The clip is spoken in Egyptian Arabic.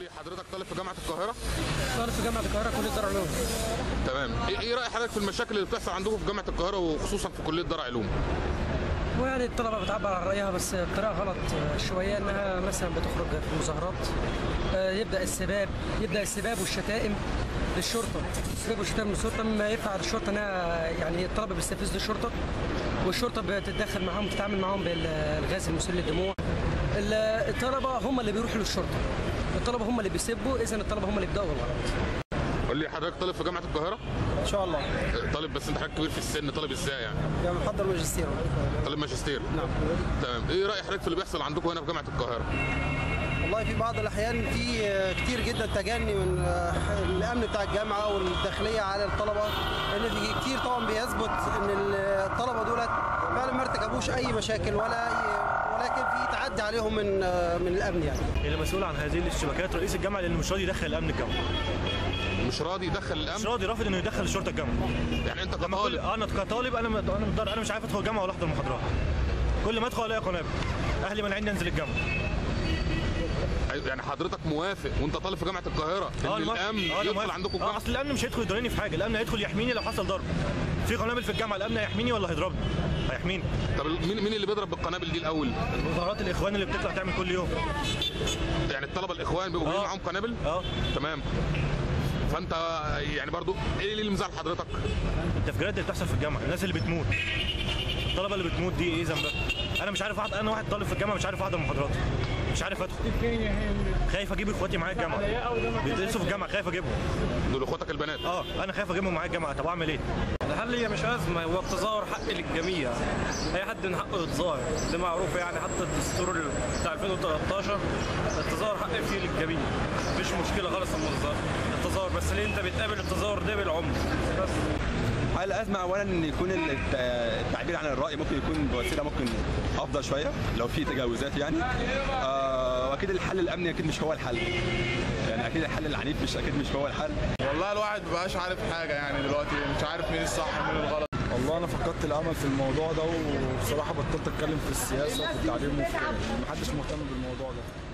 لي حضرتك طالب في جامعه القاهره طالب في جامعه القاهره كليه دار علوم تمام ايه إيه راي حضرتك في المشاكل اللي بتحصل عندكم في جامعه القاهره وخصوصا في كليه دار علوم ويعني الطلبه بتعبر عن رايها بس بطريقه غلط شويه انها مثلا بتخرج في مظاهرات آه، يبدا السباب يبدا السباب والشتائم للشرطه السباب والشتائم للشرطه مما يفعل الشرطه انها يعني الطلبه بيستفزوا الشرطه والشرطه بتتدخل معاهم بتتعامل معاهم بالغاز المسيل للدموع ال- الطلبه هم اللي بيروحوا للشرطه الطلبه هم اللي بيسبوا اذا الطلبه هم اللي بيبداوا بالغلط قول لي حضرتك طالب في جامعه القاهره ان شاء الله آه، طالب بس انت حضرتك كبير في السن طالب ازاي يعني يعني محضر ماجستير طالب ماجستير نعم تمام ايه راي حضرتك في اللي بيحصل عندكم هنا في جامعه القاهره والله في بعض الاحيان في آه، كتير جدا تجني من آه، الامن بتاع الجامعه والداخليه على الطلبه لان في كتير طبعا بيثبت ان الطلبه دولت فعلا ما ارتكبوش اي مشاكل ولا اي ولكن في تعدي عليهم من آه، من الامن يعني اللي مسؤول عن هذه الاشتباكات رئيس الجامعه لانه مش راضي يدخل الامن الجامعه مش راضي يدخل مش الامن راضي رافض انه يدخل الشرطه الجامعه يعني انت لما كل كطالب انا كطالب انا م- انا مضطر انا مش عارف ادخل الجامعه ولا احضر محاضرات كل ما ادخل الاقي قنابل اهلي مانعيني انزل الجامعه يعني حضرتك موافق وانت طالب في جامعه القاهره ان أنا موافق. الامن آه، أنا يدخل موافق. عندكم اه الجامعه اصل الامن مش هيدخل يضرني في حاجه الامن هيدخل يحميني لو حصل ضرب في قنابل في الجامعه الامن هيحميني ولا هيضربني هيحميني طب مين مين اللي بيضرب بالقنابل دي الاول مظاهرات الاخوان اللي بتطلع تعمل كل يوم يعني الطلبه الاخوان بيبقوا جايين آه. معاهم قنابل اه تمام فانت يعني برضو ايه اللي مزعل حضرتك التفجيرات اللي بتحصل في الجامعه الناس اللي بتموت الطلبه اللي بتموت دي ايه ذنبها انا مش عارف واحد انا واحد طالب في الجامعه مش عارف احضر محاضرات مش عارف ادخل خايف اجيب اخواتي معايا الجامعه بيدرسوا في الجامعه خايف اجيبهم دول اخواتك البنات اه انا خايف اجيبهم معايا الجامعه طب اعمل ايه الحل هي مش أزمة هو التظاهر حق للجميع أي حد من حقه يتظاهر ده معروف يعني حتى الدستور ال- بتاع 2013 التظاهر حق فيه للجميع مفيش مشكلة خالص لما التظاهر التظاهر بس ليه أنت بتقابل التظاهر ده بالعمر بس حل الازمه اولا ان يكون الت- التعبير عن الراي ممكن يكون بوسيله ممكن افضل شويه لو في تجاوزات يعني آه واكيد الحل الامني اكيد مش هو الحل يعني اكيد الحل العنيف مش اكيد مش هو الحل والله الواحد مبقاش عارف حاجة يعني دلوقتي مش عارف مين الصح ومين الغلط والله انا فقدت الامل في الموضوع ده وبصراحه بطلت اتكلم في السياسه وفي التعليم وفي محدش مهتم بالموضوع ده